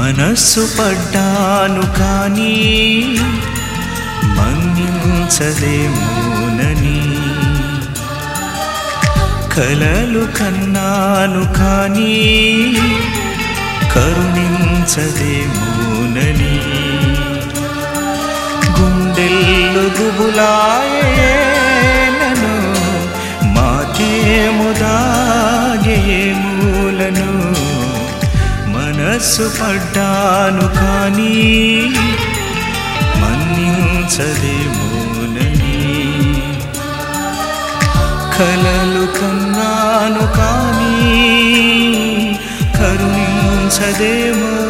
మనస్సు పడ్డాను కానీ మన్నించదేమోనని కలలు కన్నాను కానీ కరుణించదేమోనని గుండెల్లు గుబులాయనను మాతేము దాగేమూలను మనస్సు పడ్డాను కానీ మన్నించదేమోనని కలలు కన్నాను కానీ కరుణించదేమో